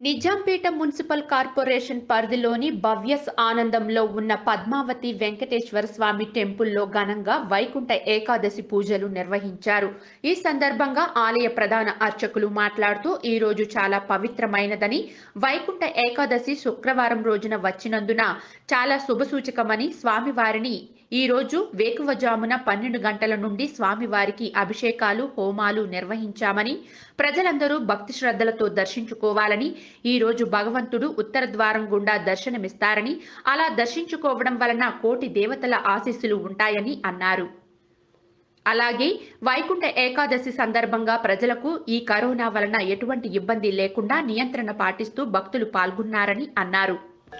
Nizampet municipal corporation పరిధిలోని భవ్యస్ ఆనందంలో ఉన్న పద్మావతి వెంకటేశ్వర స్వామి టెంపుల్లో ఘనంగా వైకుంఠ ఏకాదశి పూజలు నిర్వహించారు ఈ సందర్భంగా ఆలయ ప్రధాన అర్చకులు మాట్లాడుతూ ఈ రోజు చాలా పవిత్రమైనదని వైకుంఠ ఏకాదశి శుక్రవారం రోజున వచ్చినందున చాలా శుభసూచకమని స్వామివారిని ఈ రోజు వేకువజామున పన్నెండు గంటల నుండి స్వామివారికి అభిషేకాలు హోమాలు నిర్వహించామని ప్రజలందరూ భక్తి శ్రద్ధలతో దర్శించుకోవాలని ఈ రోజు భగవంతుడు ఉత్తర ద్వారం గుండా దర్శనమిస్తారని అలా దర్శించుకోవడం వలన కోటి దేవతల ఆశీస్సులు ఉంటాయని అన్నారు అలాగే వైకుంఠ ఏకాదశి సందర్భంగా ప్రజలకు ఈ కరోనా వలన ఎటువంటి ఇబ్బంది లేకుండా నియంత్రణ పాటిస్తూ భక్తులు పాల్గొన్నారని అన్నారు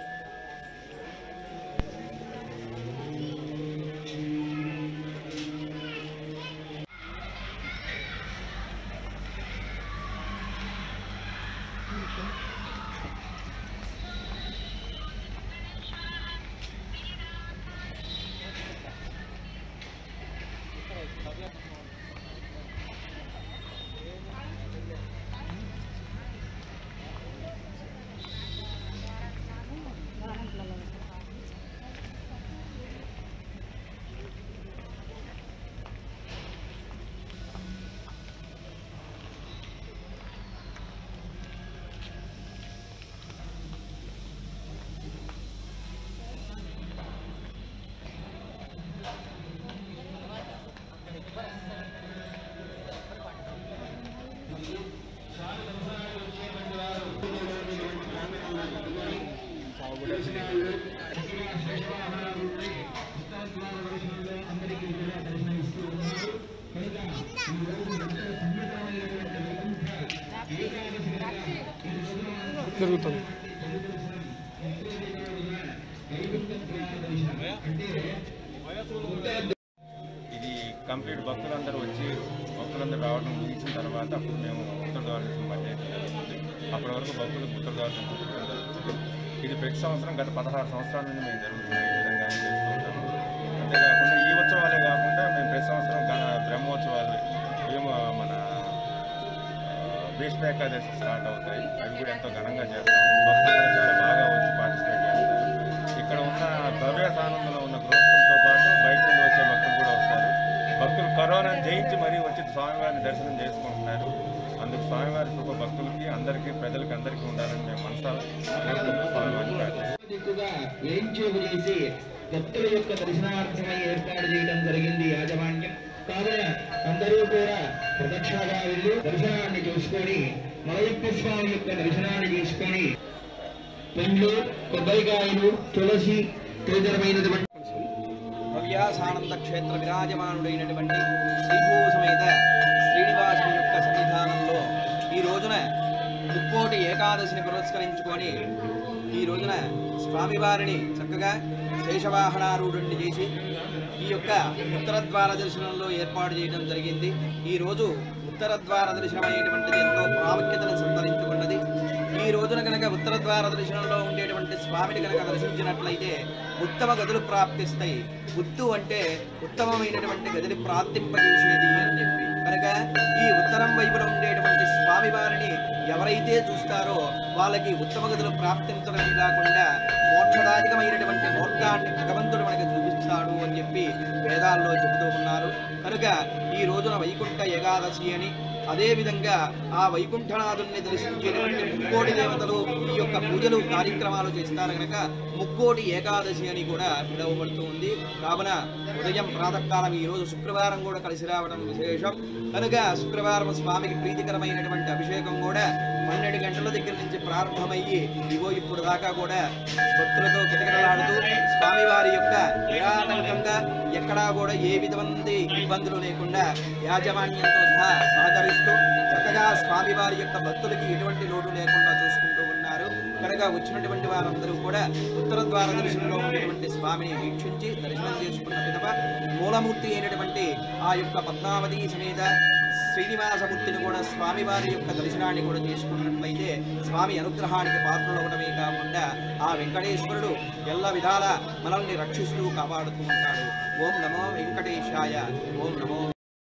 జరుగుతుంది ఇది కంప్లీట్ భక్తులందరూ వచ్చి భక్తులందరూ రావడం ముగించిన తర్వాత అప్పుడు మేము ఉత్తర ద్వారం పనిచేయడం జరుగుతుంది అప్పటి వరకు భక్తులు ఉత్తర ద్వారం చూపించడం జరుగుతుంది ఇది ప్రతి సంవత్సరం గత పదహారు సంవత్సరాల నుండి మేము జరుగుతుంది ఈ విధంగానే చేస్తూ ఉంటాము అంతేకాకుండా ఈ ఉత్సవాలే కాకుండా మేము ప్రతి సంవత్సరం గణ- బ్రహ్మోత్సవాలు ఏమో మన భీష్మ ఏకాదశి స్టార్ట్ అవుతాయి అవి కూడా ఎంతో ఘనంగా చేస్తాం భక్తులు కూడా చాలా బాగా వచ్చి పార్టిసిపేట్ చేస్తారు ఇక్కడ ఉన్న భవ్య ఆనందంలో ఉన్న గృహస్థులతో పాటు బయట నుండి వచ్చే భక్తులు కూడా వస్తారు భక్తులు కరోనాను జయించి మరీ వచ్చి స్వామివారిని దర్శనం చేసుకుంటున్నారు అందుకు స్వామివారి కృప భక్తులకి అందరికీ ప్రజలకి అందరికీ ఉండాలని మేము మనసా కోరుకుంటూ స్వామివారిని ప్రార్థిస్తున్నాం దిక్కుగా వేంచేపు చేసి భక్తుల యొక్క దర్శనార్థమై ఏర్పాటు చేయడం జరిగింది యాజమాన్యం కావున అందరూ కూడా ప్రదక్షిణగా వెళ్ళి దర్శనాన్ని చూసుకొని మలయప్ప స్వామి యొక్క దర్శనాన్ని తీసుకొని పండ్లు కొబ్బరికాయలు తులసి తదితరమైనటువంటి భవ్యాసానంద క్షేత్ర విరాజమానుడైనటువంటి శ్రీభూ సమేత శ్రీనివాసుని యొక్క సన్నిధానంలో ఈ రోజున ముక్కోటి ఏకాదశిని పురస్కరించుకొని ఈ రోజున స్వామివారిని చక్కగా శేషవాహనారూఢుణ్ణి చేసి ఈ యొక్క ఉత్తర ద్వార దర్శనంలో ఏర్పాటు చేయడం జరిగింది ఈ రోజు ఉత్తర ద్వార దర్శనం అనేటువంటిది ఎంతో ప్రాముఖ్యతను సంతరించుకున్నది ఈ రోజున కనుక ఉత్తర ద్వార దర్శనంలో ఉండేటువంటి స్వామిని కనుక దర్శించినట్లయితే ఉత్తమ గదులు ప్రాప్తిస్తాయి ఉత్తు అంటే ఉత్తమమైనటువంటి గదిని ప్రాప్తింపజేసేది అని చెప్పి కనుక ఈ ఉత్తరం వైపున ఉండేటువంటి స్వామి వారిని ఎవరైతే చూస్తారో వాళ్ళకి ఉత్తమ గదులు ప్రాప్తించడమే కాకుండా మోక్షదాయకమైనటువంటి మార్గాన్ని భగవంతుడు మనకి చూపిస్తాడు అని చెప్పి వేదాల్లో చెబుతూ ఉన్నారు కనుక ఈ రోజున వైకుంఠ ఏకాదశి అని అదే విధంగా ఆ వైకుంఠనాథుల్ని దర్శించేటువంటి ముక్కోటి దేవతలు ఈ యొక్క పూజలు కార్యక్రమాలు చేస్తారు కనుక ముక్కోటి ఏకాదశి అని కూడా పిలువబడుతూ ఉంది కావున ఉదయం ప్రాతకాలం ఈ రోజు శుక్రవారం కూడా కలిసి రావడం విశేషం కనుక శుక్రవారం స్వామికి ప్రీతికరమైనటువంటి అభిషేకం కూడా పన్నెండు గంటల దగ్గర నుంచి ప్రారంభమయ్యి ఇగో ఇప్పుడు దాకా కూడా భక్తులతో కిటకిటలాడుతూ స్వామివారి యొక్క నిరాటంకంగా ఎక్కడా కూడా ఏ విధమైన ఇబ్బందులు లేకుండా యాజమాన్యంతో సహా సహకరిస్తూ చక్కగా స్వామివారి యొక్క భక్తులకి ఎటువంటి లోటు లేకుండా చూసుకుంటూ ఉన్నారు కనుక వచ్చినటువంటి వారందరూ కూడా ఉత్తర ద్వార దర్శనంలో ఉన్నటువంటి స్వామిని వీక్షించి దర్శనం చేసుకున్న విధవ మూలమూర్తి అయినటువంటి ఆ యొక్క పద్మావతి సమేత శ్రీనివాసమూర్తిని కూడా స్వామివారి యొక్క దర్శనాన్ని కూడా చేసుకున్నట్లయితే స్వామి అనుగ్రహానికి పాత్రలవడమే కాకుండా ఆ వెంకటేశ్వరుడు ఎల్ల విధాల మనల్ని రక్షిస్తూ కాపాడుతూ ఉంటాడు ఓం నమో వెంకటేశాయ ఓం నమో